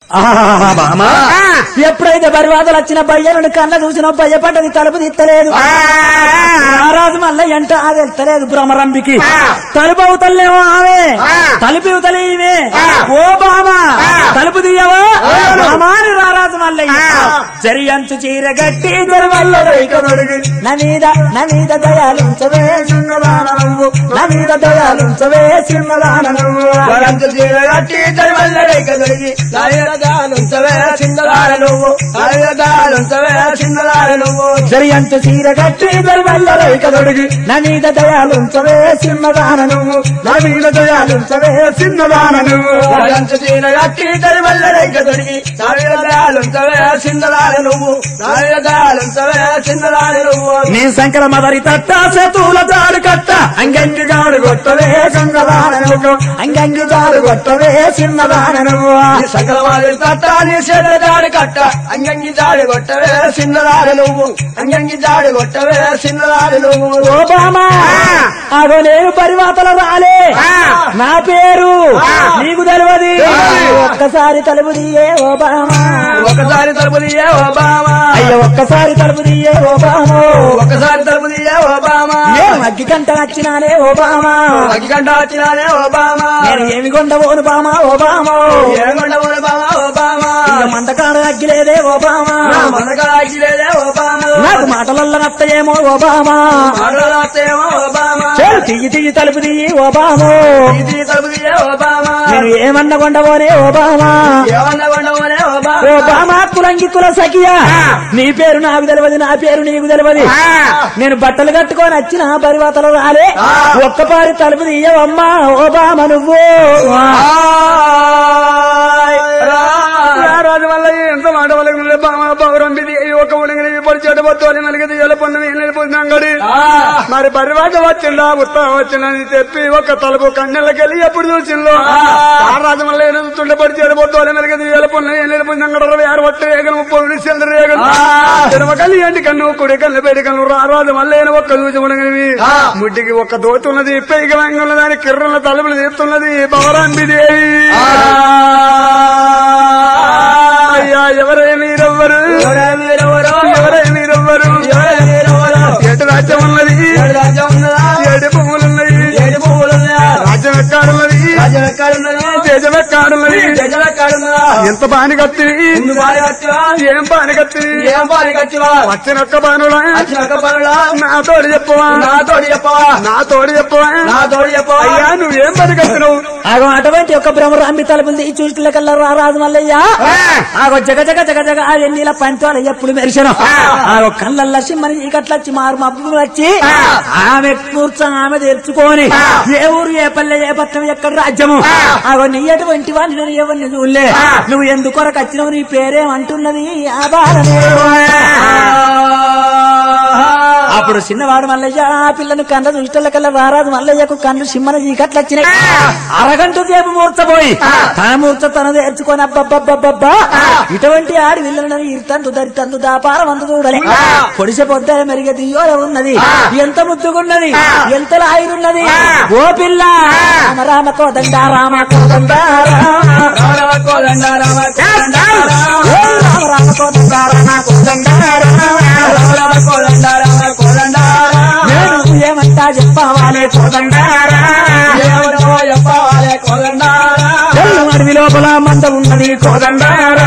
ఆహాహాహా, బామా ఎప్పుడైతే బరివాదలు వచ్చిన భయ్యలను కన్న చూసిన భయపడ్డది తలుపు తీస్తలేదు రారాజు మల్ల ఎంట అది వెళ్తలేదు భ్రమరంబికి తలుపు అవుతలేమో ఆమె తలుపు ఇవతలే ఈమె ఓ బామా తలుపు తీయవా బామాని రారాజు మల్లయ్య జరి అంచు చీర గట్టి దొరవల్ల నా మీద నా మీద దయాలుంచవే చిన్నదాన నువ్వు నా మీద దయాలుంచవే చిన్నదాన నువ్వు వరంత తీరగట్టి తరిమల్లడైక దొరికి నాయనదాలుంచవే చిన్నదార నువ్వు నాయనదాలుంచవే చిన్నదార నువ్వు జరి అంచు చీర గట్టి దొరవల్ల రేఖ దొడిగి నా మీద దయాలుంచవే చిన్నదాన నువ్వు నా మీద దయాలుంచవే చిన్నదాన నువ్వు వరంత తీరగట్టి తరిమల్లడైక దొరికి నాయనదాలుంచవే చిన్నదార నువ్వు నాయనదాలుంచవే చిన్నదార నువ్వు నీ శంకర మదరి తట్ట సేతుల జాడు కట్ట అంగంగి జాడు కొట్టవే చిన్నదాన నువ్వు అంగంగి జాడు కొట్టవే చిన్నదాన నువ్వు ఈ సకల వారి తట్టాని చెడ్డదాడి కట్ట అంగంగి జాడి కొట్టవే చిన్నదార నువ్వు అంగంగి జాడి కొట్టవే చిన్నదార నువ్వు ఓబామా అదో నేను పరివాతల రాలే నా పేరు నీకు తెలియదు ఒక్కసారి తలుపు తీయే ఓబామా ఒకసారి తలుపు తీయే ఒబామా అయ్యో ఒక్కసారి తలుపు తీయే ఓబామా ఒకసారి తలుపు తీయే ఒబామా నేను అగ్గి గంట నచ్చినానే ఓబామా అగ్గిగంట వచ్చినానే ఒబామా నేను ఏమి కొండబోను బామా ఓబామా ఏమండ ఒబామా ఒబామా ఇక మంటకాడ అగ్గిలేదే ఓబామా మనగా అగ్గిలేదే ఒబామా నాకు మాటలల్ల నత్తయేమో ఓబామా మాట్లాడేమో ఒబామా చేరు తీయి తీయి తలుపు తీయి ఓబామా ఇది తలుపు తీయే ఒబామా నేను ఏమన్న కొండబోనే ఓబామా ఏమన్నా ఉండవనే ఒబామా ఓబామా కులంగి కుల సఖియా నీ పేరు నాకు తెలియదు నా పేరు నీకు తెలియదు నేను బట్టలు కట్టుకొని వచ్చిన పరివాతలు రాలే ఒక్కపారి తలుపు తీయవమ్మా ఓబామ నువ్వు రాజు వల్ల ఎంత మాట వల్ల పౌరం బిది ఒక ఉలిగిరి పొడి చెట్టు పొత్తోలి నలిగిది ఎల పొన్ను వెళ్ళిపోతున్నాంగడి మరి పరిరాజ వచ్చిందా ఉత్సాహం వచ్చిందని చెప్పి ఒక తలుపు కన్నెలకెళ్ళి ఎప్పుడు చూసిందో రాజు వల్ల ఏనుతుండే పొడి చెట్టు పొత్తోలి నలిగిది ఎల పొన్ను వెళ్ళిపోతున్నాంగడ యారు ఒట్టు రేగలు ముప్పై నిమిషాలు రేగలు ఎడమ కళ్ళు ఏంటి కన్ను కుడి కళ్ళు పేడి కన్ను రారాజు మళ్ళీ ఒక్క చూసి ఉండగలివి ముడ్డికి ఒక్క దోతున్నది పైకి ఉన్నదాని కిర్రల తలుపులు తీస్తున్నది భవరాంబి దేవి అయ్యా ఎవరే మీరెవ్వరు ఎవరే మీరెవ్వరు ఎటు రాజ్యం ఉన్నది ఏడు పువ్వులున్నాయి రాజ్యం ఎక్కాడున్నది దేశం ఎక్కాడున్నది ఎంత బాని కత్తివి ఏం బాని కత్తివి వచ్చినొక్క బానులా నా తోడు చెప్పవా నా తోడు చెప్పవా అయ్యా నువ్వేం పని కత్తినవు ఆగో అటువంటి ఒక భ్రమరాంబి తలుపులు తీసి చూసిన రారాజు మల్లయ్య ఆగో జగ జగ జగ జగ ఆ ఎన్నిల పంచాలు ఎప్పుడు మెరిసను ఆగో కళ్ళల్లో సిమ్మని చీకట్లొచ్చి మారు మబ్బులు వచ్చి ఆమె కూర్చొని ఆమె తెరుచుకొని ఏ ఊరు ఏ పల్లె ఏ పట్టణం ఎక్కడ రాజ్యము ఆగో నీ ఎటువంటి వాడిని నేను ఎవరిని చూడలే నువ్వు ఎందుకొరకు వచ్చినావు నీ పేరేమంటున్నది ఆ బాలనే అప్పుడు చిన్నవాడు మల్లయ్య ఆ పిల్లను కన్న దుష్టల కల్లా రారాదు మల్లయ్యకు కన్ను సిమ్మన చీకట్లు వచ్చినాయి అరగంట సేపు మూర్చపోయి తన మూర్చ తన నేర్చుకొని అబ్బబ్బబ్బబ్బా ఇటువంటి ఆడి విల్లను ఇర్తందు దరితందు దాపారం అంత చూడలే పొడిసె పొద్ద మెరిగ దియ్యోల ఉన్నది ఎంత ముద్దుగున్నది ఎంత లాయిరున్నది ఓ పిల్ల రామ రామ కోదండ రామ కోదండ రామ ఓ రామ రామ కోదండ రామ కోదండ నేను ఏమంటా చెప్పవాలే కోదండారా తెల్ల అడవి లోపల మంద ఉన్నది కోదండారా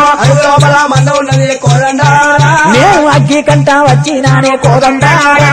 నేను అగ్గి కంట వచ్చినానే కోదండారా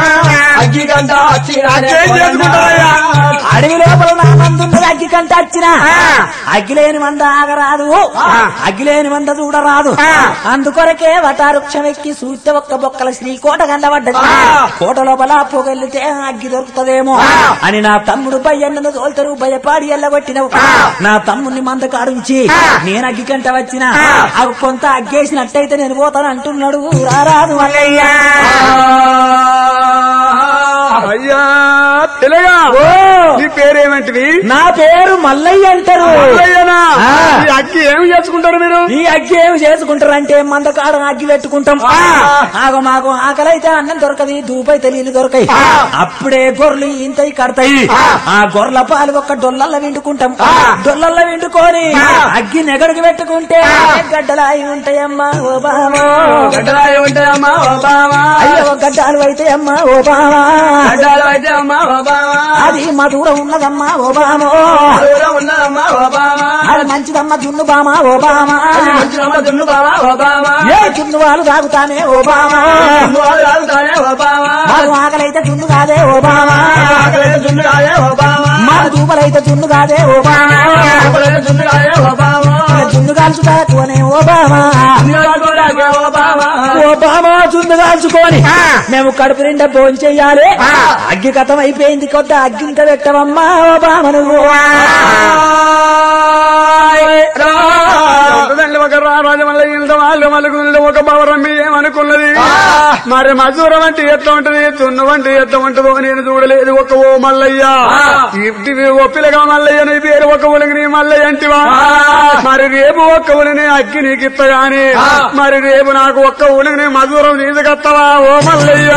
అడవి లోపల నా మంద ఉన్నది అగ్గి కంట వచ్చిన అగ్గి లేని మంద ఆగరాదు అగ్గి లేని మంద చూడరాదు అందుకొరకే వటారుక్షం ఎక్కి చూస్తే ఒక్క బొక్కల శ్రీకోట కనబడ్డది కోట లోపల పొగలితే అగ్గి దొరుకుతదేమో అని నా తమ్ముడు భయ్యన్నను తోలుతారు భయపాడి ఎల్లబట్టినవు నా తమ్ముడిని మంద కాడుంచి నేను అగ్గి కంట వచ్చిన అవి కొంత అగ్గేసినట్టయితే నేను పోతాను అంటున్నాడు రారాదు మల్లయ్య అయ్యా తెలగా ఓ నీ పేరేమంటివి నా పేరు మల్లయ్య అంటారు మల్లయ్యనా? ఆ. ఈ అక్కి ఏమి చేసుకుంటారు మీరు ఈ అగ్గి ఏమి చేసుకుంటారంటే మందకాడ అగ్గి పెట్టుకుంటాం ఆగో మాకు ఆకలైతే అన్నం దొరకది దూపైతే నీళ్లు దొరకాయి అప్పుడే గొర్రెలు ఇంతయి కడతాయి ఆ గొర్రెల పాలు ఒక్క డొల్లల్ల విండుకుంటాం డొల్లల్ల విండుకొని అగ్గి నెగడికి పెట్టుకుంటే గడ్డలాయి ఉంటాయమ్మా ఓ బామా గడ్డరాయి ఉంటాయమ్మా ఓ బావా అయ్యో గడ్డాలు అయితే అమ్మా ఓ బామా గడ్డాలు అయితే అమ్మా ఓ బావా అది మా దూరం ఉన్నదమ్మా ఓ బామో దూరం ఉన్నదమ్మా ఓ బావా అది మంచిదమ్మా జున్ను బామా ఓ బామా మంచిదమ్మ దున్ను బావా ఓ బావా ఏ జున్ను వాళ్ళు తాగుతానే ఓ బామా దున్ను వాళ్ళు రాగుతానే ఓ బావా మాకు ఆకలైతే జున్ను కాదే ఓ బామా ఆకలైతే దున్ను కాదే ఓ బావా మాకు దూపలైతే జున్ను కాదే ఓ బామా ఆకలైతే దున్ను కాదే ఓ బావా ఇక జున్ను కాల్చుకోనే ఓ బామా దున్ను కాదుకోడాకే ఓ బావా ఓ బామా జున్ను కాల్చుకొని మేము కడుపు నిండా భోజనం చెయ్యాలి అగ్గి కథం అయిపోయింది కొత్త అగ్గి ఇంకా పెట్టవమ్మా ఓ బామ నువ్వు ఉంటుందండి ఒక రా- రాజమల్ల ఇంత వాళ్ళు మలుగుంది ఒక భవరమ్మి ఏమనుకున్నది మరి మజూరం అంటే ఎట్లా ఉంటది తున్ను అంటే ఎట్లా ఉంటుందో నేను చూడలేదు ఒక ఓ మల్లయ్య ఇవి ఓ పిల్లగా మల్లయ్య నీ పేరు ఒక ఉలికి నీ మల్లయ్య అంటివా మరి రేపు ఒక్క ఉలిని అగ్గి నీకు ఇత్తగాని మరి రేపు నాకు ఒక్క ఉలిని మజూరం తీసుకొత్తవా ఓ మల్లయ్య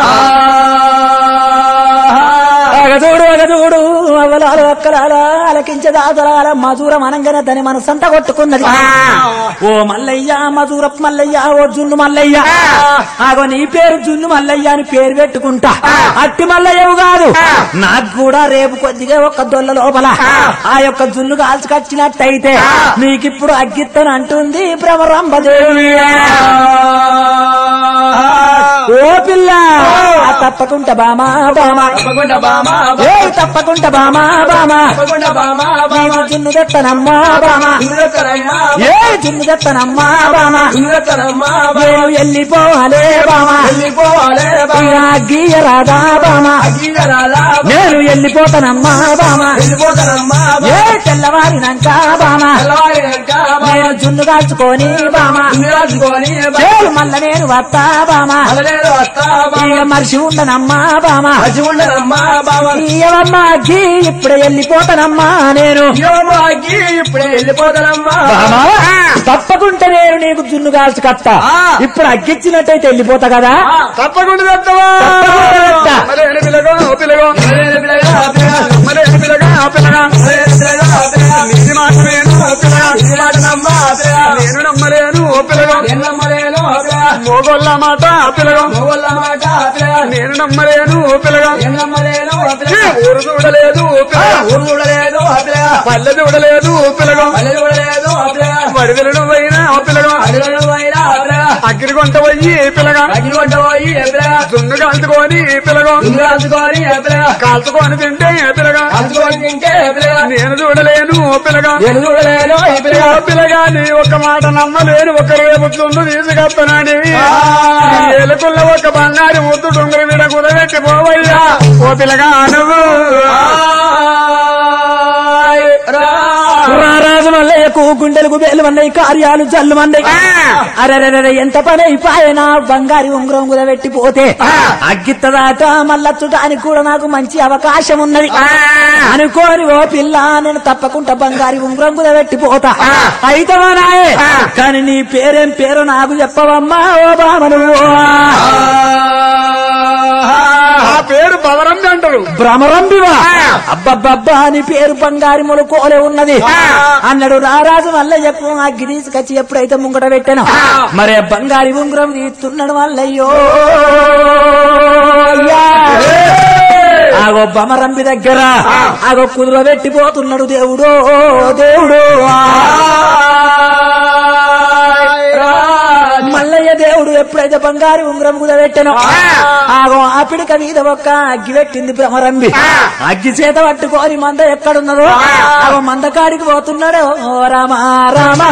అగదూడు అగదూడు అవలాలు అక్కలాల అలకించే దాతలాల మధురం అనంగానే దాని మనసంతా కొట్టుకున్నది ఓ మల్లయ్య మధురప్ మల్లయ్య ఓ జున్ను మల్లయ్య ఆగో నీ పేరు జున్ను మల్లయ్య అని పేరు పెట్టుకుంటా అట్టి మల్లయ్యవు కాదు నాకు కూడా రేపు కొద్దిగా ఒక దొల్ల లోపల ఆ యొక్క జున్ను కాల్చుకొచ్చినట్టయితే నీకిప్పుడు అగ్గిత్తను అంటుంది భ్రమరంభదేవి ఓ పిల్ల ఆ తప్పకుండా బామా బామా తప్పకుండా బామా ఏ తప్పకుండా బామా బామా తప్పకుండా బామా నీకు జున్ను తెత్తనమ్మా బామా ఇంద్రతరమ్మా ఏ జున్ను తెత్తనమ్మా బామా ఇంద్రతరమ్మా నేను వెళ్ళిపోవాలే బామా వెళ్ళిపోవాలే ఇక గీయరాదా బామా అగీరాలా నేను వెళ్ళిపోతానమ్మా బామా వెళ్ళిపోతానమ్మా ఏ తెల్లవారినాక బామా తెల్లవారినాక నేను జున్ను కాల్చుకొని బామా రాజుకొని చేలు మల్ల నేను వస్తా బామా అలనేరు వస్తా ఇక మనిషి ఉండనమ్మా బామా మంచి ఉండనమ్మా బాబా ఇయ్యవమ్మా అగ్గి ఇప్పుడే వెళ్ళిపోతానమ్మా నేను యోమ అగ్గి ఇప్పుడే వెళ్ళిపోతానమ్మా బామా, తప్పకుండా నేను నీకు జున్ను కాల్చి కత్తా ఇప్పుడు అగ్గిచ్చినట్టయితే వెళ్ళిపోతా కదా తప్పకుండా చెప్తావా తప్పకుండా చెప్తా. మరి ఎన్ని పిల్లగా ఓ పిల్లగా పిల్లగా పిల్లగా మరి ఎన్ని పిల్లగా ఆ పిల్లగా పిల్లగా పిల్లగా నీది మాట నేను ఓ పిల్లగా పిల్లగాడనమ్మా పిల్లగా నేను నమ్మలేను ఓ పిల్లగా ఎన్నమ్మలేను పిల్లగా మోగోళ్ళ మాట ఆ పిల్లగా మొగోళ్ళ మాట పిల్లగా నేను నమ్మలేను ఓ పిల్లగా ఎన్నమ్మలేను ఈ పిల్లగా ఊరు చూడలేదు ఓ పిల్లగా ఊరు చూడలేదు పిల్లగా పల్లె చూడలేదు ఓ పిల్లగా పల్లె చూడలేదు పిల్లగా వడిదలను పోయినా ఓ పిల్లగా అడగడం అయినా పిల్లగా అగ్గిరి కొంట పోయి పిల్లగా అగ్గి కొట్ట పోయి పిల్లగా దున్ను కాల్చుకొని పిల్లగా ఇందు రాజుకొని పిల్లగా కాల్చుకొని తింటే పిల్లగా కాల్చుకొని తింటే పిల్లగా నేను చూడలేను ఓ పిల్లగా నేను చూడలేను ఈ ఓ పిల్లగా పిల్లగా నీ ఒక మాట నమ్మలేను ఒక రేపు దున్ను తీసుకొస్తున్నాడు ఏలుకున్న ఒక బంగారు ముద్దు డొంగర మీద కుదబెట్టి పోవయ్యా ఓ పిల్లగా నువ్వు రారాజు మల్లయ్యకు గుండెలకు బేలు అన్నయ్య కార్యాలు జల్లు అన్నయ్య అరే ఎంత పని అయిపోయినా బంగారి ఉంగరం కుదబెట్టి పోతే అగ్గిత్తదాట మల్లచ్చుటానికి కూడా నాకు మంచి అవకాశం ఉన్నది అనుకోని ఓ పిల్ల నేను తప్పకుండా బంగారి ఉంగరం కుదబెట్టి పోతా అయితవా నాయే కానీ నీ పేరేం పేరు నాకు చెప్పవమ్మా ఓ బామ నువ్వు ఆ పేరు బలరంది అంటారు భ్రమరంబివా అబ్బబ్బబ్బా అని పేరు బంగారి మొలకోలే ఉన్నది అన్నాడు రారాజు మల్లయ్యకు అగ్గి తీసుకొచ్చి ఎప్పుడైతే ముంగట పెట్టాను మరి ఆ బంగారి ఉంగరం తీస్తున్నాడు మల్లయ్యో అయ్యా. ఆగో బమరంబి దగ్గర ఆగో కుదుర పెట్టిపోతున్నాడు దేవుడు దేవుడు మల్లయ్య దేవుడు ఎప్పుడైతే బంగారు ఉంగరం కుదబెట్టను ఆగో ఆ పిడిక మీద ఒక్క అగ్గి పెట్టింది భ్రమరంబి అగ్గి చేత పట్టుకొని మంద ఎక్కడున్నదో ఆగో మంద కాడికి పోతున్నాడు ఓ రామ రామ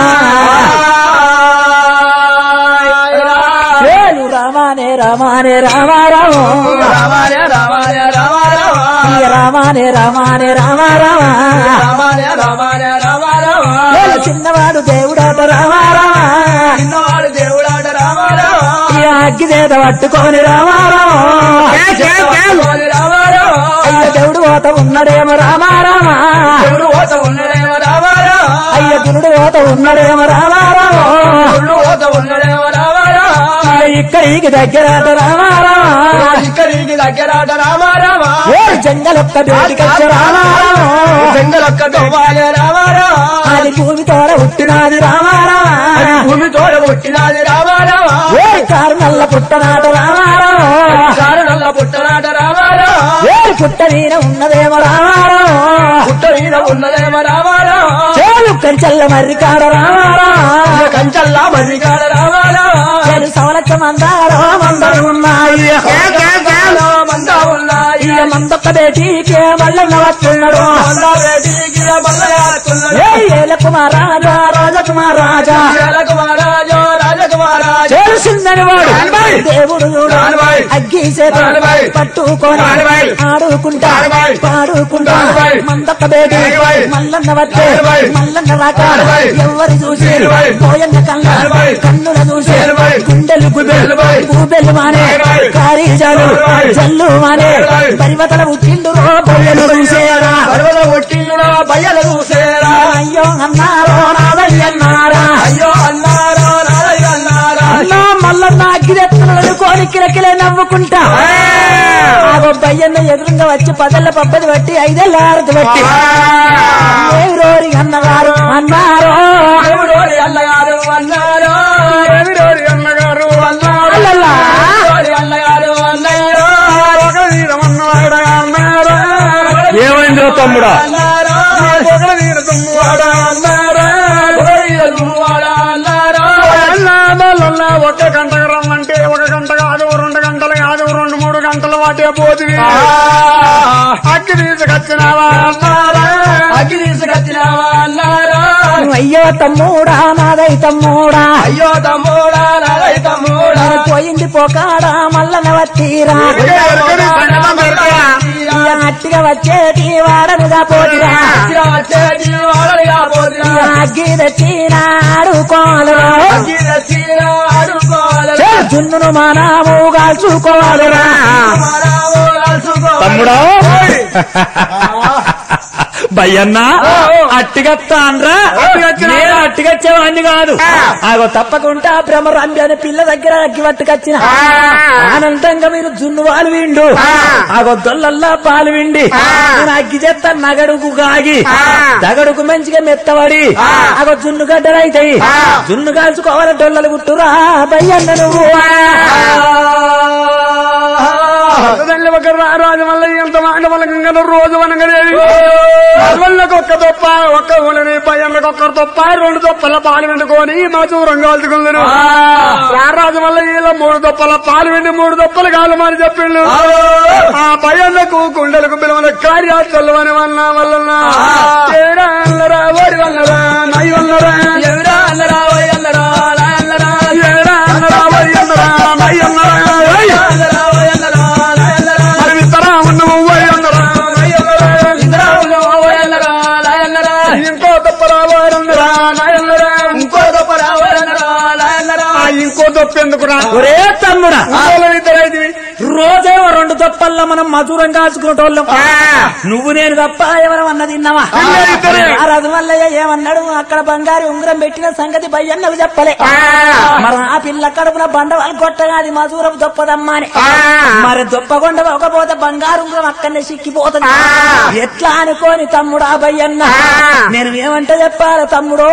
ఏలు రామానే రామానే రామ రామ రామాయ రామాయ రామాయ ఇక రామానే రామానే రామ రామ రామాయ రామాయ రామాయ ఏలు చిన్నవాడు దేవుడాట రామ రామ చిన్నవాడు దేవుడాట రామారావు ఈ అగ్గి చేత పట్టుకొని రామారావు పట్టుకొని రామారావు. అయ్య దేవుడు పోత ఉన్నడేమో రామారామా ఎవడు ఓత ఉన్నడేమో రామారావు. అయ్య గురుడు పోత ఉన్నడేమో రామారావు ఎవడు ఓత ఉన్నడేమో రామారావు. అయ్య ఇక్కడికి దగ్గర రామారామా ఇక్కడికి దగ్గరాట రామారావా ఓ జంగలొక్క బేటికొచ్చ రామారావు జంగలొక్క దోవాలే రామారావా అది భూమి తోడ పుట్టినాది రామారామా భూమి తోడ పుట్టినది రామారావా ఓ కారు నల్ల పుట్టనాట రామారావు కారణల్ల పుట్టనాట రామారావా ఏ పుట్ట మీద ఉన్నదేమో రామారావు పుట్ట మీద ఉన్నదేమో రామారావా చేలు కంచెల్ల మర్రి కాడ రామారావు కంచల్లా మర్రికాడ రామారావా చేలు సవలచ్చ మందారో మందరు ఉన్నాయి మందా ఉన్నాయి ఇక మందొక్క బేటీకే మల్లన్న వస్తున్నాడు మందా వేదికి బల్లయాడుతున్నాడు ఏ ఏల కుమారాజా రాజకుమారాజా రాజకుమారాజో రాజకుమారాజో చేసిందని వాడు రానుబాయ్. దేవుడు చూడు రానుబాయ్. అగ్గి చేత రానుబాయ్. పట్టుకొని రానుబాయ్. ఆడుకుంటా రానుబాయ్. పాడుకుంటా రానుబాయ్. మందొక్క బేటి రానుబాయ్. మల్లన్న వచ్చే రానుబాయ్. మల్లన్న రాక రానుబాయ్. ఎవరు చూసి రానుబాయ్. పోయన్న కళ్ళ రానుబాయ్. కన్నుల చూసి రానుబాయ్. గుండెలు గుబెలు రానుబాయ్. గూబెలు మానే రానుబాయ్. కారీజాలు రానుబాయ్. జల్లు మానే రానుబాయ్. పరివతల ఉట్టిండు రో బొయ్యలు చూసేరా పర్వత ఒట్టిండునా బయ్యలు చూసేరా అయ్యో అన్నారో నాదయ్యన్నారా అయ్యో అన్నారా నాదయ్య అన్నారా అన్నా మల్లన్న అగ్గిరెత్తలను కోరి కిలకిలే నవ్వుకుంటా ఆ బొబ్బయ్యన్న ఎదురుగా వచ్చి పదళ్ళ పబ్బది బట్టి ఐదేళ్ళ ఆరతి బట్టి ఏమి రోరి అన్నగారు అన్నారో దేవుడోడి అన్నగారు అన్నారా రవిరోరి అన్నగారు అన్నారు అల్లల్లా. దేవుడోడి అన్నగారు అన్నారా ఒక వీరమన్నవాడ అన్నారా ఏమైందిరా తమ్ముడా అన్నారా ఒక వీర తుమ్మువాడ అన్నారా దేవుడి గురువాడా అన్నారా అన్నాదల్లా ఒక గంటకు రమ్మంటే ఒక గంట కాదు రెండు గంటలు కాదు రెండు మూడు గంటలు వాటే పోతివి అగ్గి తీసుకొచ్చినావా అన్నారా అగ్గి తీసుకొచ్చినావా అన్నారా అయ్యో తమ్ముడా నాదై తమ్ముడా అయ్యో తమ్ముడా నాదయ్య తమ్ముడా పోయింది పోకాడా మల్లన వత్తిరా ఇక అట్టిగా వచ్చేటి వాడనుగా పోతిరా వచ్చేటి వాడలిగా పోతున్నా అగ్గి తెచ్చినాడు కోలరా అగ్గి తెచ్చిన ఆడుకోవాలరా జున్నును మానాము కాల్చుకోవాలిరా మనము కలుసుకో తమ్ముడా భయ్యన్నా అట్టిగత్తాన్రా నేను అట్టిగచ్చేవాడిని కాదు ఆగో తప్పకుండా భ్రమరాంబి అనే పిల్ల దగ్గర అగ్గి పట్టుకొచ్చిన ఆనందంగా మీరు జున్ను వాళ్ళు విండు ఆగో దొల్లల్లా పాలు విండి నేను అగ్గి చేస్తా నగడుకు గాగి దగడుకు మంచిగా మెత్తబడి ఆగో జున్ను గడ్డలైతాయి జున్ను కాల్చుకోవాలి డొల్లలు గుట్టురా బయ్యన్న నువ్వు తల్లి ఒక రాజు వల్ల ఎంత మాట వల్ల రోజు వనగలేదు వాళ్ళకి ఒక్క దొప్ప ఒక్క ఊళ్ళని పయ్యళ్ళకి ఒక్క దొప్ప రెండు దొప్పల పాలు వెండుకొని మా చూరం కాల్చుకున్నారు రారాజు వల్ల ఇలా మూడు దొప్పల పాలు వెండి మూడు దొప్పలు కాలమని చెప్పిండు ఆ పయ్యళ్ళకు కుండలకు పిలవన కార్యాచల్లు అని వల్ల వల్ల ఏడా అల్లరా ఓడి వల్లరా నై వల్లరా ఎవరా అన్నరా ఓయ్ అన్నరా లా అన్నరా ఏడా అన్నరా ఓడి అన్నరా నై అన్నరా ఏయ్! అన్నరా ఓయ్ అన్నరా లా అన్నరా మరి ఇద్దరా ఉన్నవు ఓయ్ అన్నరా నై అన్నరా ఇంద్రా ఉన్నావా ఓయ్ అన్నరా లా అన్నరా ఇంకో తప్పరా వారన్నరా నాయన్నరా ఇంకో గొప్పరా ఓయ్ అన్నరా లా అన్నరా ఆ ఇంకో తప్పు ఎందుకురా ఒరే తమ్ముడా ఇద్దరైతే రోజేమో రెండు తప్పల్లా మనం మధురం కాచుకునేటోళ్ళం నువ్వు నేను తప్ప ఎవరం అన్నది విన్నావా ఇద్దరే. ఆ రథం వల్లయ్య ఏమన్నాడు అక్కడ బంగారు ఉంగరం పెట్టిన సంగతి భయ్యన్నకు చెప్పలే మరి ఆ పిల్ల కడుపున బండవాళ్ళు కొట్టగా అది మధురం దొప్పదమ్మా అని మరి దొప్పకొండ ఒకపోతే బంగారు ఉంగరం అక్కడనే సిక్కిపోతుంది ఎట్లా అనుకోని తమ్ముడా భయ్యన్న నేను ఏమంటే చెప్పాలి తమ్ముడో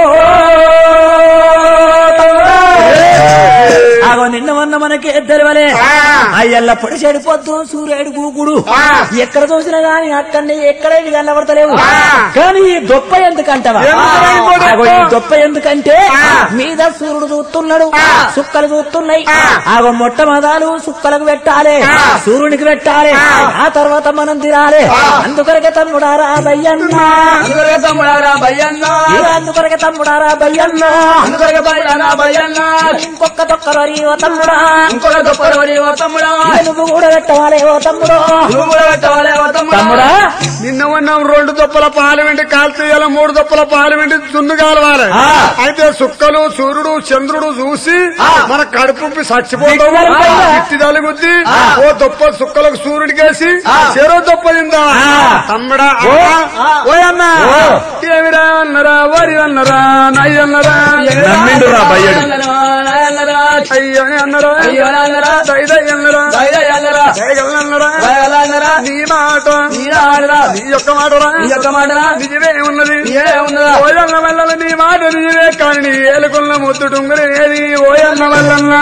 ఆగో నిన్న మొన్న మనకి తెలివలే అయ్యల్ల పొడి చెడిపోద్దు సూర్యుడు గూగుడు ఎక్కడ చూసినా గాని అక్కడనే ఎక్కడే కనబడతలేవు కానీ ఈ గొప్ప ఎందుకంటవా ఆగో ఈ గొప్ప ఎందుకంటే మీద సూర్యుడు చూస్తున్నాడు సుక్కలు చూస్తున్నాయి ఆగో మొట్టమొదలు సుక్కలకు పెట్టాలి సూర్యునికి పెట్టాలి ఆ తర్వాత మనం తినాలి అందుకొరకే తమ్ముడారా బయ్యన్న అందుకొరకే తమ్ముడారా భయ్యన్న ఇక అందుకొరకే తమ్ముడారా బయ్యన్న అందుకొరకే భయ్యనా భయ్యన్న ఇంకొక్క తొక్కరు తమ్ముడా ఇంకొక దొప్పలోని ఓ తమ్ముడా నువ్వు కూడా పెట్టవాలే ఓ తమ్ముడు నువ్వు కూడా పెట్టవాలి ఓ తమ్ముడా తమ్ముడా నిన్న ఉన్నాం రెండు దొప్పల పాలు వెండి కాలు తీయాలి మూడు దొప్పల పాలు వెండి దున్ను కాలవాలి ఆ. అయితే సుక్కలు సూర్యుడు చంద్రుడు చూసి మన కడుపు చచ్చిపోతావు దిక్కుమాలిపోయిందా? ఇట్టి తలుగుద్ది ఓ దొప్ప సుక్కలకు సూర్యుడికేసి చెరో దొప్ప తిందా తమ్ముడా అన్నా, ఓ అన్న ఏమిరా అన్నరా వరి అన్నరా నయ్య అన్నరా నమ్మిండు రా బయ్యడు అయ్యో అన్నరా అయ్యో అన్నరా. దైదయ్య అన్నరా దైదయ్య అన్నరా. దయగలన్నరా దయగల అన్నరా. నీ మాట నీలా ఆడరా. నీ యొక్క మాటరా నీ యొక్క మాటరా. నిజమే ఉన్నది నీవే ఉన్నదా. ఓయన్న వల్ల నీ మాట నిజమే కానీ నీ ఏలుకున్న ముద్దు టుంగరు ఏది ఓయన్న వల్లన్నా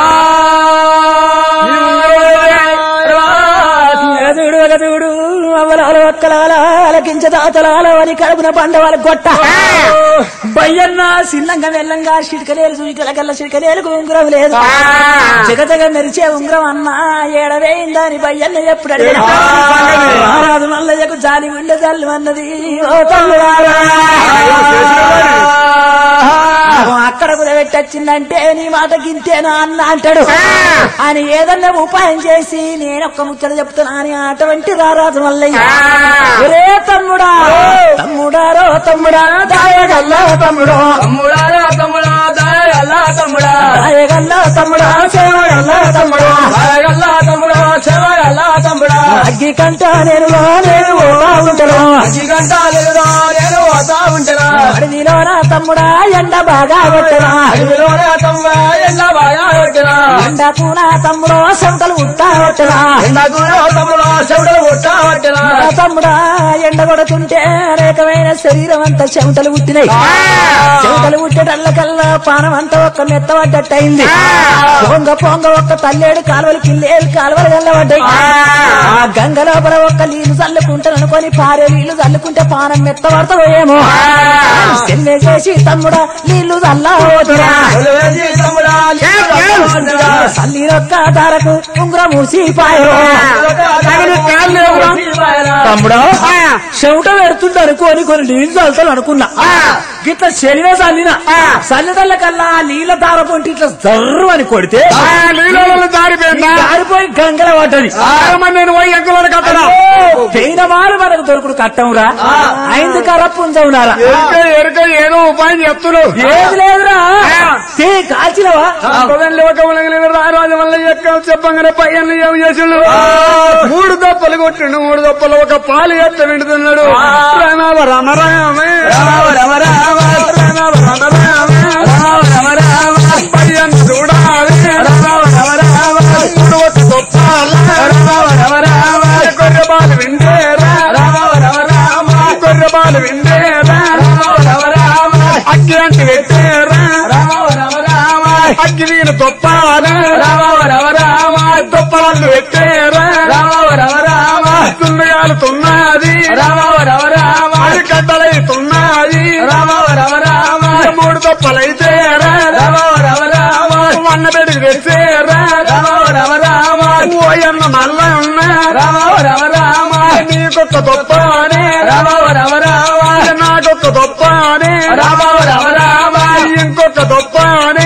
నీ ఉంగరం ఏది? ఎదుడు ఎదుడు అవలాల ఒక్కలాల అలకించ తాతలాల వరి కడుపున పండవాల గొట్ట బయ్యన్న సిల్లంగా మెల్లంగా చిటికలేలు చూసికల కల్లా చిటికలేలకు ఉంగరం లేదు జగతగ మెరిచే ఉంగరం అన్నా ఏడవేయిందని బయ్యన్న ఎప్పుడు అడిగిన రారాజు మల్లయ్యకు జాలి ఉండే జల్లు అన్నది ఓ తల్లులారా అక్కడ కుదబెట్టొచ్చిందంటే నీ మాట గింతేనా అన్న అంటాడు అని ఏదన్నా ఉపాయం చేసి నేను ఒక్క ముచ్చట చెప్తున్నా అని అటువంటి రారాజు మల్లయ్య ఒరే తమ్ముడా తమ్ముడారో తమ్ముడా దాయగల్లో తమ్ముడు తమ్ముడారా తమ్ముడా దయగల్లా తమ్ముడా దాయగల్లో తమ్ముడా సేవగల్లో తమ్ముడు దయగల్లా తమ్ముడా చెవగల్లా తమ్ముడా అగ్గి కంట నేను నేను పోతా ఉంటాను అజిగంట లేదురా నేను పోతా ఉంటనా అడవిలోన తమ్ముడా ఎండ బాగా కొట్టరా అడవిలోనే తమ్ముడా ఎల్ల బాగా కొట్టనా ఎండకున తమ్ముడు చెమటలు ఉత్తా కొట్టరా ఎండకు తమ్ముడా చెవుడలు కొట్టా పట్టనా ఆ తమ్ముడా ఎండ కొడుతుంటే అనేకమైన శరీరం అంతా చెమటలు పుట్టినాయి చెమటలు పుట్టేటల్ల కల్లా పానం అంతా ఒక్క మెత్త పడ్డట్టయింది పొంగ పొంగ ఒక్క తల్లేడు కాలువలు కిల్లేడు కాలువలు గల్లబడ్డాయి ఆ గంగ లోపల ఒక్క నీళ్లు చల్లుకుంటాను అనుకొని పారే నీళ్లు చల్లుకుంటే పానం మెత్త పడతాయేమో సెల్లే చేసి తమ్ముడా నీళ్లు చల్లా పోతురా ఒలవేసి తమ్ముడా లేదురా సల్లిరొక్క ధారకు ఉంగరం మూసిపాయో తమ్ముడా చెమట పెడుతుంది అనుకోని కొన్ని నీళ్ళు చల్లుతాను అనుకున్నా గిట్ల శరీరం చల్లిన చల్లిదల్ల కల్లా ఆ నీళ్ళ దార పొంటి ఇట్లా జర్రు అని కొడితే ఆ, నీళ్ళలో దారిపోయిందా దారిపోయి గంగల పడ్డది మరి నేను పోయి ఎగ్గులను కట్టడా పెయిన వారు మనకు దొరుకుడు కట్టంరా ఐదు కరపుంజవునారా ఎరుక ఎరుక ఏదో ఉపాయం చెప్తున్నావు ఏది లేదురా తే కాల్చినవా రారాజు వల్ల ఎక్క చెప్పంగానే పైన ఏం చేసిండు మూడు దప్పలు కొట్టిండు మూడు దప్పలు ఒక పాలు ఎత్త వింటున్నాడు రామ రామ రామ రామ రామ రామ రామ రామ రామ పయ్యన్ చూడాలి మూడు ఒక దొప్పాల గొర్రె బాలు విండేరా గొర్రె బాలు విండేరా అగ్గి అంటే పెట్టేరా అగ్గి వీణ దొప్పాల దొప్పలను పెట్టేరా తున్నయాలు తున్నది అది గడ్డలైతున్నది మూడు దొప్పలైతేరా వన్న పెడికి తెచ్చేరా ఓయన్న మల్ల ఉన్నా నీకొక్క దొప్పనే నాకొక్క దొప్పనే ఇంకొక దొప్పనే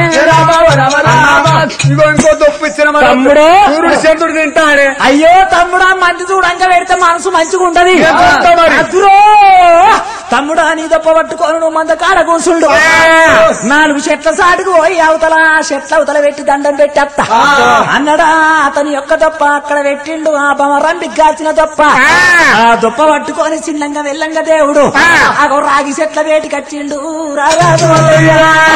ఇగో ఇంకో దొప్పు ఇచ్చిన మరి తమ్ముడు. సూర్యుడు చంద్రుడు తింటాడే అయ్యో తమ్ముడా మంచి చూడంగా పెడితే మనసు మంచిగా ఉంటది ఏం చేస్తావు మరి? అదురో! తమ్ముడా నీ దొప్ప పట్టుకొని నువ్వు మంద కాడ కూర్చుండు నాలుగు చెట్ల సాటుకు పోయి అవతల ఆ చెట్ల అవతల పెట్టి దండం పెట్టేత్త అన్నడా అతని యొక్క దొప్ప అక్కడ పెట్టిండు ఆ బమరంబి కాల్చిన దొప్ప ఆ దొప్ప పట్టుకొని చిన్నంగా వెళ్ళంగా దేవుడు ఆ రాగి చెట్ల వేటి కట్టిండు రారాజు మల్లయ్య.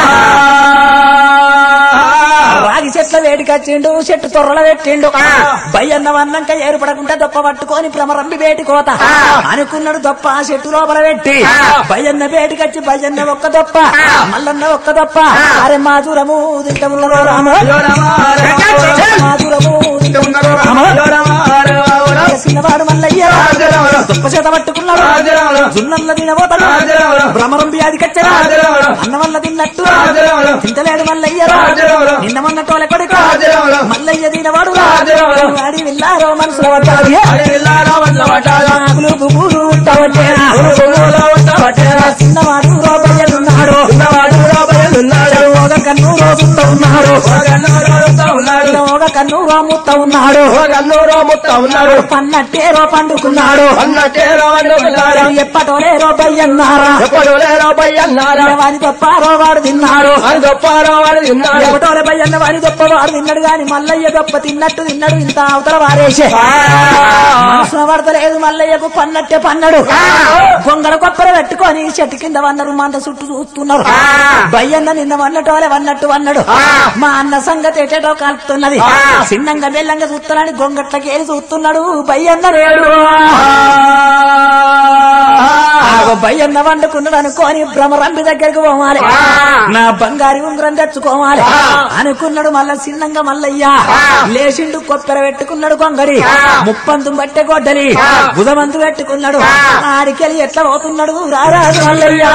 రాగి చెట్ల వేడికి వచ్చిండు చెట్టు తొర్రల పెట్టిండు బయ్యన్న వన్నంక ఏర్పడకుండా దొప్ప పట్టుకొని భ్రమరంబి వేటి కోత అనుకున్నాడు దొప్ప ఆ చెట్టు లోపల పెట్టి బయ్యన్న వేటికి వచ్చి బయ్యన్న ఒక్క దొప్ప మల్లన్న ఒక్క దొప్ప అరే మాధురము తింటమున్నదో రామ మాధురము తింటమున్నదో రామ చిన్నవాడు మల్లయ్య దొప్ప చేత పట్టుకున్నాడు జున్నల్ల తినబోతాడు భ్రమరం బియాది కచ్చరా అన్న వల్ల తిన్నట్టు తింటలేడు మల్లయ్య నిన్న మొన్న తోల కొడుకు మల్లయ్య తినవాడు వాడి విల్లారో మనసులో పట్టాలి ఆకులు పువ్వులు ఉంటావట్టేనా చిన్నవాడు రోబయ్యలున్నాడు ఒక కన్ను రోజుతో ఉన్నాడు గన్నూరు ఉన్నాడు ఒక కన్ను రాముత్త ఉన్నాడు గన్నూరు ముత్త ఉన్నాడు పన్నట్టేరో పండుకున్నాడు అన్నటేరో ఉన్నాడు ఎప్పటోలేరో బయ్యన్నారా ఎప్పుడు లేరో బయ్యన్నారా వారి గొప్పారో వాడు తిన్నాడు అని గొప్పారో వాడు తిన్నాడు ఎవటోలే బయ్యన్న వారి గొప్ప వాడు తిన్నాడు గాని మల్లయ్య గొప్ప తిన్నట్టు తిన్నాడు ఇంత అవతల వారేసే మనసున పడతలేదు మల్లయ్యకు పన్నట్టే పన్నడు గొంగడ కొప్పర పెట్టుకొని చెట్టు కింద వన్నారు మంద చుట్టూ చూస్తున్నారు బయ్యన్న నిన్న వన్నటోలే వన్నట్టు వన్నాడు మా అన్న సంగతి ఎటేటో కలుపుతున్నది చిన్నంగా బెల్లంగా చూస్తున్నాడు గొంగట్లకి ఏది చూస్తున్నాడు బయ్యన్న రేడు ఆగో బయ్యన్న వండుకున్నాడు అనుకోని భ్రమరంబి దగ్గరికి పోవాలి నా బంగారి ఉంగరం తెచ్చుకోవాలి అనుకున్నాడు మళ్ళా చిన్నంగా మల్లయ్య లేచిండు కొప్పెర పెట్టుకున్నాడు గొంగడి ముప్పంతు బట్టె గొడ్డలి బుధమంతు పెట్టుకున్నాడు ఆడికెళ్ళి ఎట్లా పోతున్నాడు రారాజు మల్లయ్య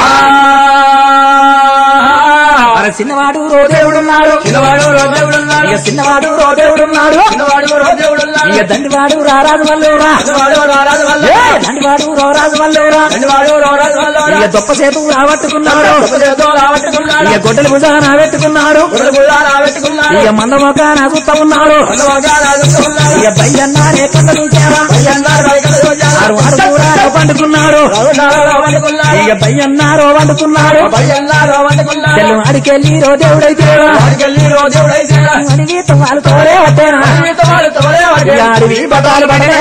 మన చిన్నవాడు రోదేవుడున్నాడు చిన్నవాడు రోజేవుడున్నాడు ఇక చిన్నవాడు రోదేవుడున్నాడు చిన్నవాడు రోజేవుడున్నాడు ఇక దండివాడు రారాజు మల్లూరా చిన్నవాడు రారాజు వల్ల ఏ, దండివాడు రోరాజు మల్లూరా చిన్నవాడు రారాజు వల్ల ఇక దొప్ప సేతు రాబట్టుకున్నాడు చేతో రాబట్టుకున్నాడు ఇక గొడ్డలి భుజాన పెట్టుకున్నాడు గురుగులా రాబట్టుకున్నాడు ఇక మందమొక నాకుతా ఉన్నాడు అన్నవాగా రాజుకున్నాడు ఇక బయ్యన్నారే కళ్ళ చూచారా అయ్యన్నారు బయటకు వచ్చారు ఆరు వాడు కూడా పండుకున్నాడు రఘునాథ రాబట్టుకున్నాడు ఇక బయ్యన్నారో వండుకున్నాడు అయ్యన్నారు రాబట్టుకున్నాడు తెల్లు అడికెళ్ళి రో దేవుడైతే వాడికెళ్ళి రోజేవుడైతే అడిగి తుమ్మాలతోనే వట్టేనా వాళ్ళు తోడే ఇక అడివి బటాలు పడే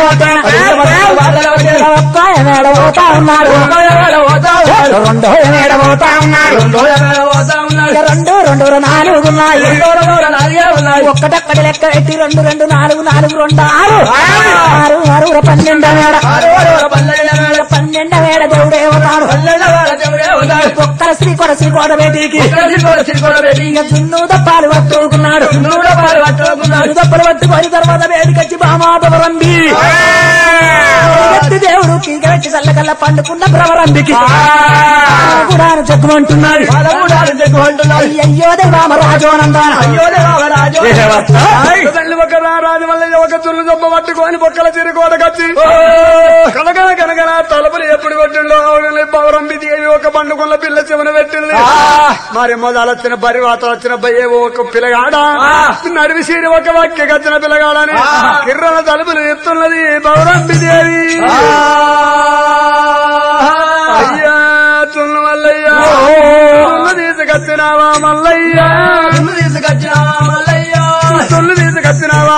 ఒక్క ఎమేడ పోతా ఉన్నాడు రెండో ఎమేడ పోతా ఉన్నాడు ఇక రెండు రెండు నాలుగు ఉన్నాయి ఒక్కటక్కడ లెక్క పెట్టి రెండు రెండు నాలుగు నాలుగు రెండు ఆరు ఆరు ఆరు పన్నెండు వేడ పన్నెండు వేడ దేవుడే అవుతాడు ఒక్కల శ్రీ కొడ శ్రీ కోడ బేటీకి ఇక దున్ను దప్పాలు పట్టుకున్నాడు దప్పలు పట్టుకొని తర్వాత వేడికొచ్చి బామాదవరంబి దేవుడు కీగట్టి చల్లకల్ల పండుకున్న భ్రమరంబికి కూడా జగ్గుమంటున్నాడు అయ్యయ్యో దేవామ రాజోనందాన తల్లి ఒక రాజు వల్ల ఒక తుల్లు దొబ్బ పట్టుకొని బొక్కల చిరుకోట కచ్చి కనకన కనకన తలుపులు ఎప్పుడు కొట్టిండో పౌరంబి దేవి ఒక పండుగల పిల్ల చెవున పెట్టింది మరి మొదలు వచ్చిన బరివాత వచ్చిన బయ్యే ఒక పిల్లగాడ నడివి సీరి ఒక వాక్య వచ్చిన పిల్లగాడని కిర్రల తలుపులు ఎత్తున్నది పౌరంబి దేవి అయ్యా తుల్లు మల్లయ్యా తుల్లు తీసుకొచ్చినావా మల్లయ్యా తుల్లు తీసుకొచ్చినావా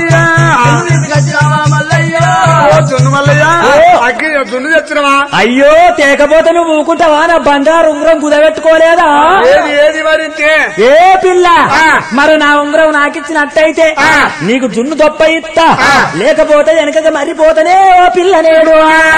మల్లయ్యా ఓ తున్ను మల్లయ్యా అగ్గి తున్ను తెచ్చినవా అయ్యో తేకపోతే నువ్వు ఊకుంటావా నా బంగారు ఉంగరం కుదబెట్టుకోలేదా ఏది ఏది మరింతే ఏ పిల్ల మరి నా ఉంగరం నాకిచ్చినట్టయితే నీకు జున్ను దొప్ప ఇస్తా లేకపోతే వెనకగా మరిపోతనే ఓ పిల్ల నేడు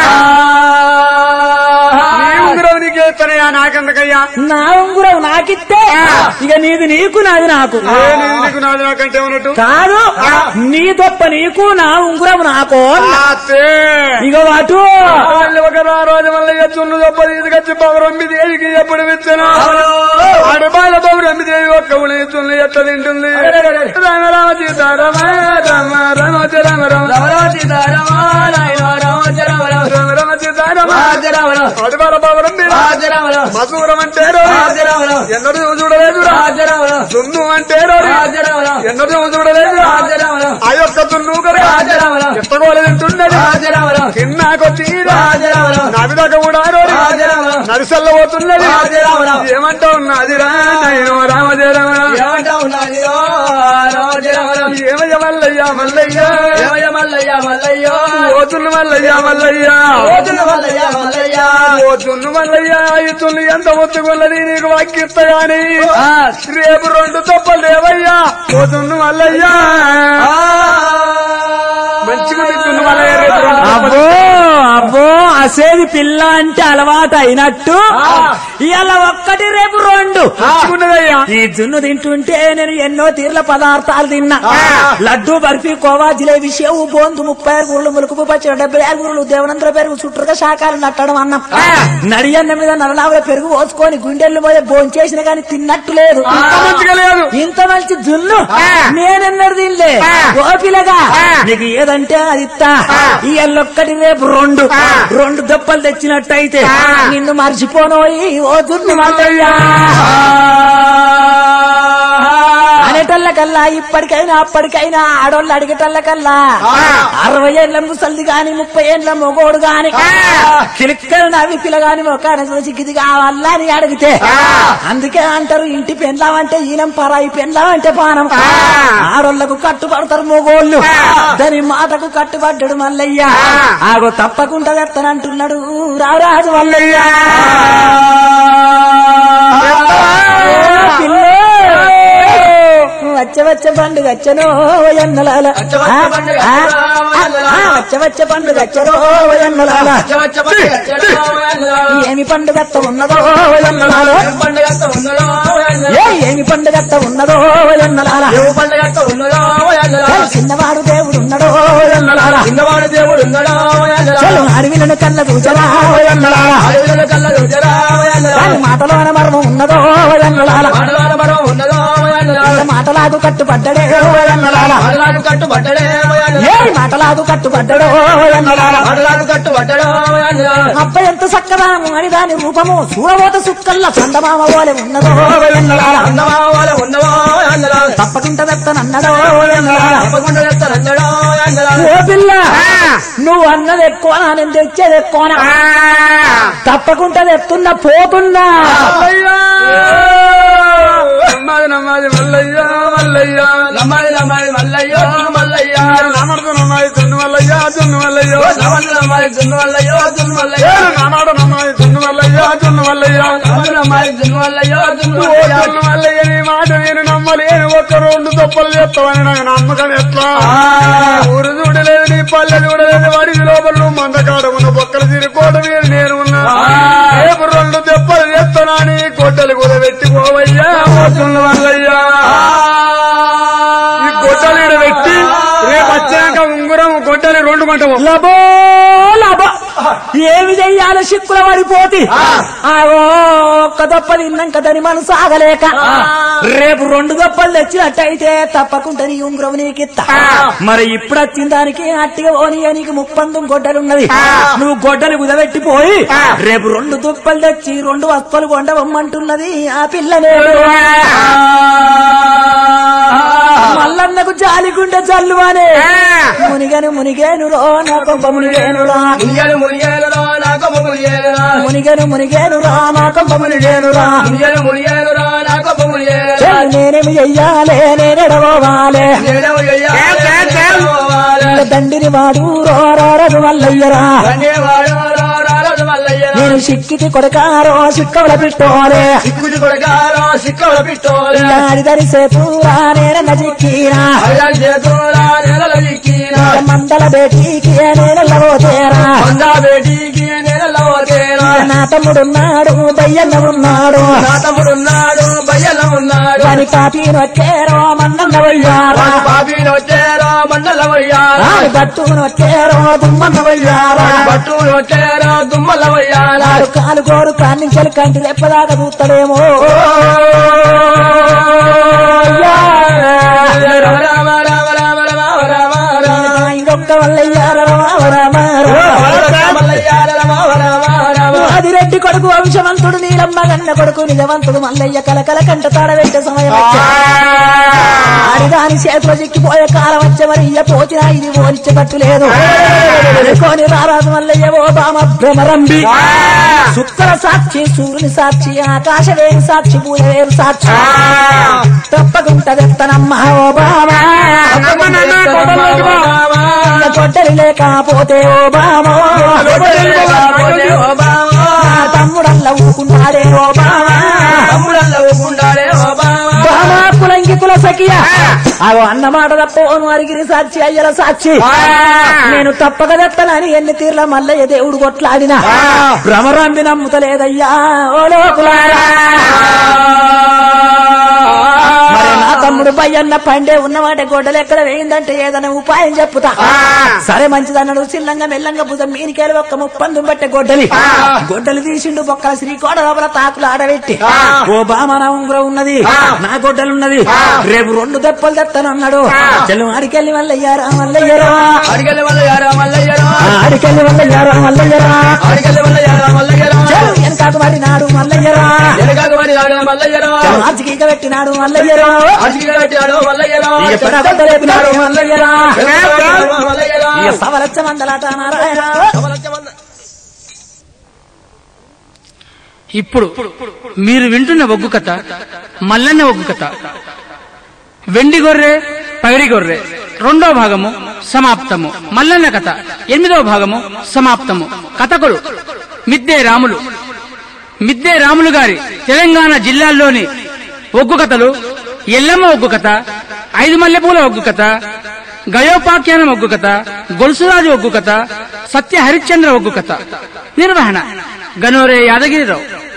నీ ఉంగరం నీకు ఎత్తనయా నాకెందుకయ్యా నా ఉంగరం నాకిస్తే ఇక నీది నీకు నాది నాకు ఏ నీది నీకు నాది నాకంటే ఉన్నట్టు కాదు నీ దొప్ప నీకు నా ఉంగరం నాకు ఆతే. ఇక వాటు వాళ్ళు ఒక రోజు వల్ల చున్ను తప్ప తీసుకొచ్చి పౌరమ్మి దేవికి ఎప్పుడు విచ్చను అడబాల పౌరమ్మి దేవి ఒక్క ఉలి చున్ను ఎట్ట తింటుంది రామ రామ సీతారామ రామ రామ రామ రామ రామ రామ సీతారామ అడబాల పౌరమ్మి మసూరం అంటే ఎన్నడూ చూడలేదు దున్ను అంటే ఎన్నడూ చూడలేదు ఆ యొక్క దున్ను కదా ఎత్తగోలు తింటున్నది తిన్నాకొచ్చి నవిదాక కూడా నరిసల్ల పోతున్నది ఏమంటావు నాదిరా నేను రామజయ రామ ఏమయ్య మల్లయ్య మల్లయ్య ఓతున్న మల్లయ్య మల్లయ్య ఓతున్న మల్లయ్య ఈ తుల్లి ఎంత ఒత్తుకున్నది నీకు వాక్యిస్తా గాని రేపు రెండు తప్పలు లేవయ్యా ఓతున్న మల్లయ్య మంచిగా తింటున్న మల్లయ్య రేపు రెండు అబ్బో అబ్బో అసేది పిల్ల అంటే అలవాటు అయినట్టు ఇవాళ ఒక్కటి రేపు రెండు మంచిగున్నదయ్యా ఈ జున్ను తింటుంటే నేను ఎన్నో తీర్ల పదార్థాలు తిన్నా లడ్డు బర్ఫీ కోవా జిలేబీ షేవు బోందు ముప్పై ఆరు గురులు ములుకుపు పచ్చడి డెబ్బై ఆరు గురులు దేవనంద్ర పెరుగు చుట్టూరుగా శాఖలు నట్టడం అన్నం నడియన్న మీద నరనావుల పెరుగు పోసుకొని గుండెళ్ళు పోయే భోంచేసిన కానీ తిన్నట్టు లేదు మంచిగా లేదు ఇంత మంచి జున్ను నేనెన్నడు తినలే ఓపిలగా నీకు ఏదంటే అది ఇత్తా ఈ ఎల్లొక్కటి రేపు రెండు రెండు దెబ్బలు తెచ్చినట్టయితే నిన్ను మర్చిపోనోయి ఓ జున్ను మల్లయ్యా ఇప్పటికైనా అప్పటికైనా ఆడోళ్ళు అడిగేటల్లకల్లా అరవై ఏళ్ళ ముసలిది గాని ముప్పై ఏళ్ళ మొగోడు గాని కిలిక్కలు నవ్వి పిల్లగాని మొక్కాన చూసి ఇది కావాలా అని అడిగితే అందుకే అంటారు ఇంటి పెండ్లామంటే ఈనం పరాయి పెండ్లామంటే పానం ఆడోళ్లకు కట్టుబడతారు మొగోళ్ళు దాని మాటకు కట్టుబడ్డాడు మల్లయ్య ఆగో తప్పకుండా తెత్తనంటున్నాడు రారాజు మల్లయ్య వచ్చ వచ్చ పండుగ వచ్చనో ఎన్నలాల వచ్చ వచ్చ పండుగ వచ్చనో వయన్నలాల. వచ్చ వచ్చ పండుగ వచ్చనో ఎన్నలాల ఏమి పండుగత్త ఉన్నదో ఎన్నలాల ఏ ఏమి పండుగత్త ఉన్నదో ఎన్నలాల చిన్నవాడు దేవుడు ఉన్నడో ఎన్నలాల చిన్నవాడు దేవుడు ఉన్నాడా చలు అడవిలను కళ్ళ కూచరా ఎన్నలాల అడవుల కళ్ళలు జరా దాని మాటలోన మర్మం ఉన్నదో ఎన్నలాల మండలాల మరం ఉన్నదో పిల్ల మాటలాగు కట్టుబడ్డడే ఎన్నలాల మండలాలు కట్టుబట్టడే ఏ మాటలాగు కట్టుబడ్డడో ఎన్నలాల మండలాలు కట్టుబట్టడో అబ్బ ఎంత చక్కదాము అని దాని రూపము సూరబోత సుక్కల్ల చందమామ ఓలె ఉన్నదో ఎన్నలాల ఉన్నవా వాళ్ళ ఉన్నవో అందరా తప్పకుండా వెత్తనన్నడో ఎన్నలాల తప్పకుండా చెప్తారన్నడో అందరా ఓ పిల్ల నువ్వు అన్నది ఎక్కువనా నేను తెచ్చేది ఎక్కువనా తప్పకుండా తెస్తున్న పోతున్నా నమ్మాది నమ్మాది మల్లయ్య మల్లయ్య నమ్మాలి నమ్మాలి మల్లయ్యో మల్లయ్య నామడుతూ నమ్మాది తున్ను మల్లయ్య తున్ను మల్లయ్య నమ్మాలి నమ్మాలి దున్ను మల్లయ్యో దున్ను మల్లయ్య నానాడు నమ్మాది తున్ను మల్లయ్య తున్ను మల్లయ్య నమ్మాలి నమ్మాలి దున్ను మల్లయ్యో దున్ను ఓ మల్లయ్య తున్ను మల్లయ్య నీ మాట నేను నమ్మలేను ఒక్క రెండు తప్పలు చెప్తావని నాకు నమ్మకం ఎట్లా ఊరు చూడలేదు నీ పల్లె చూడలేదు వాడి లోపల నువ్వు మందకాడ ఉన్న బొక్కలు తిరిగిపోవడం మీద నేను ఉన్నా రేపు రెండు దెబ్బలు చెప్తానా నీ గొడ్డలు కూడా పెట్టిపోవయ్యా ఓ తున్ను మల్లయ్య ఈ గొడ్డలు ఈడ పెట్టి రేపు వచ్చాక ఉంగురం గొడ్డలి రెండు మంటము లబో లబో ఏమి చెయ్యాలో సిక్కుల పడిపోతి ఆగో ఒక్క దొప్ప తిన్నాక దాని మనసు ఆగలేక రేపు రెండు దొప్పలు తెచ్చినట్టయితే తప్పకుండా నీ ఉంగరం నీకిత్తా మరి ఇప్పుడు వచ్చిన దానికి అట్టిగా పోనీ నీకు ముప్పందం గొడ్డలున్నది నువ్వు గొడ్డలు కుదబెట్టిపోయి రేపు రెండు దుప్పలు తెచ్చి రెండు వస్తువులు కొండవమ్మంటున్నది ఆ పిల్లనేడు మల్లన్నకు జాలిగుండె జల్లువానే మునిగను మునిగేను రో నా కొంప మునిగేను రా మునియలు మునియలురా నా కొమ్మ మునియలురా మునిగను మునిగేను రా నా కొంప మునిగేను రా మునియలు మునియలురా నా కొమ్మ మునియలురా చెల్లి నేనేమి చెయ్యాలే నేనెడవాలే నేడవ చెయ్యాలి దండిని వాడు రోరారదు మల్లయ్యరా ధన్యవాడు రారాజు మల్లయ్య నేను సిక్కితి కొడకారో సిక్కవల పిట్టోలే సిక్కుటి కొడగారో సిక్కల పిట్టోలే ఆడిదరి సేతురా నేనన్న చిక్కిరా అయ్యాలి చేతురా నెలల దిక్కినా మందల బేటీకి నేనెల్లబోతేరా మందా బేటీకి నెలలో తేరా నా తమ్ముడున్నాడు బయ్యన్న ఉన్నాడు నా తమ్ముడున్నాడు బయ్యల ఉన్నాడు పని పాపి వచ్చేరో మన్నన్న వయ్యారా బాబీలు వచ్చారో మండల వయ్యారా ఆడి బట్టును వచ్చేరో దుమ్మన్న వయ్యారా బట్టులు వచ్చారో దుమ్మల వయ్యారా ఆడు కాలు గోరు కాన్నించలు కంటి రెప్పదాకా చూస్తాడేమో రామ రామ రామ రామ రామ రామ రామ ఇంకొక్క వల్లయ్యారా మల్లయ్య రామ రామ రామ ఆదిరెడ్డి కొడుకు వంశవంతుడు నీలమ్మ గన్న కొడుకు నిజవంతుడు మల్లయ్య కలకల కంట తాడబెట్టే సమయం వచ్చే ఆడిదాని చేతిలో చిక్కిపోయే కాలం వచ్చే మరి ఇయ్య పోచినా ఇది ఓనిచ్చేటట్టు లేదు అనుకోని రారాజు మల్లయ్య ఓ బామ భ్రమరంబి శుక్ర సాక్షి సూర్యుని సాక్షి ఆకాశవేణి సాక్షి పూజవేరు సాక్షి తప్పకుండా తెత్తనమ్మ ఓ బామా కొట్టరి లేకపోతే ఓ బామో నా తమ్ముడల్ల ఊకుంటాడే ఓ బామా బామా కులంకి కుల సఖియ అగో అన్న మాట తప్పను అరిగిరి సాక్షి అయ్యల సాక్షి నేను తప్పక తెత్తనని ఎన్ని తీర్ల మల్లయ్య దేవుడు కొట్లాడినా భ్రమరాంబి నమ్ముతలేదయ్యా ఓ లోకులారా మరి నా తమ్ముడు పయ్యన్న పండే ఉన్నవాటే గొడ్డలు ఎక్కడ వేయిందంటే ఏదైనా ఉపాయం చెప్పుతా సరే మంచిదన్నాడు చిల్లంగా మెల్లంగా భుజం మీనికేలు ఒక్క ముప్పందు బట్టే గొడ్డలి గొడ్డలు తీసిండు బొక్కల శ్రీకోడ లోపల తాకులు ఆడబెట్టి ఓ బామ నా ఉంగరం ఉన్నది నా గొడ్డలున్నది రేపు రెండు దెప్పలు తెస్తానన్నాడు చెల్లు ఆడికెళ్ళి మల్లయ్యారా మల్లయ్యరా అడిగల వల్ల యారా మల్లయ్యరా ఆడికెళ్ళి మల్లయ్యారా మల్లయ్యరా అడిగల వల్ల యారా మల్లయ్యరా చెల్లు వెనకాకు పడినాడు మల్లయ్యరా ఎనగాక మరి యారా మల్లయ్యరా ఆచికీక పెట్టినాడు మల్లయ్యరా అడిగిన పెట్టాడు మల్లయ్యరా ఇక పెడగొడ్డ లేపినాడు మల్లయ్యరా మల్లయ్యరా ఇక సవలచ్చ మందలాట నారాయణ ఇప్పుడు మీరు వింటున్న ఒగ్గు కథ మల్లన్న ఒగ్గు కథ వెండి గొర్రె పైడి గొర్రె రెండో భాగము సమాప్తము మల్లన్న కథ ఎనిమిదో భాగము సమాప్తము కథకులు మిద్దే రాములు మిద్దే రాములు గారి తెలంగాణ జిల్లాల్లోని ఒగ్గు కథలు ఎల్లమ్మ ఒగ్గు కథ ఐదు మల్లెపూల ఒగ్గు కథ గయోపాఖ్యానం ఒగ్గు కథ గొలుసురాజు ఒగ్గు కథ సత్య హరిశ్చంద్ర ఒగ్గు కథ నిర్వహణ గనోరే యాదగిరిరావు